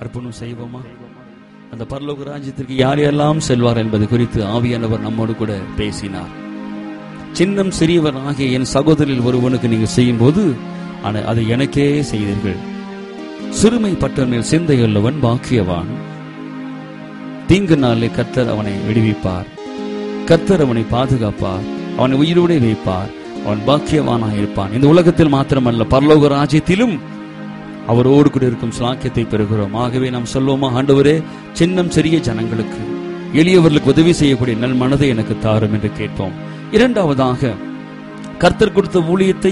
அர்ப்பணம் செய்வோமா அந்த பரலோக ராஜ்யத்திற்கு யார் யாரெல்லாம் செல்வார் என்பது குறித்து ஆவியானவர் நம்மோடு கூட பேசினார் சின்னம் சிறியவர் ஆகிய என் சகோதரில் ஒருவனுக்கு நீங்க செய்யும் போது அதை எனக்கே செய்தீர்கள் சிறுமைப்பட்டவனில் சிந்தையுள்ளவன் பாக்கியவான் தீங்கு நாளிலே கர்த்தர் அவனை விடுவிப்பார் கர்த்தர் அவனை பாதுகாப்பார் அவனை உயிரோடு வைப்பார் அவன் பாக்கியவானாக இருப்பான் இந்த உலகத்தில் மாத்திரமல்ல பரலோக ராஜ்யத்திலும் அவரோடு கூட இருக்கும் சாக்கியத்தை பெறுகிறோம் ஆகவே நாம் சொல்வோமா ஆண்டவரே சின்னம் சிறிய ஜனங்களுக்கு எளியவர்களுக்கு உதவி செய்யக்கூடிய நல் மனதை எனக்கு தாரும் என்று கேட்போம் இரண்டாவதாக கர்த்தர் கொடுத்த ஊழியத்தை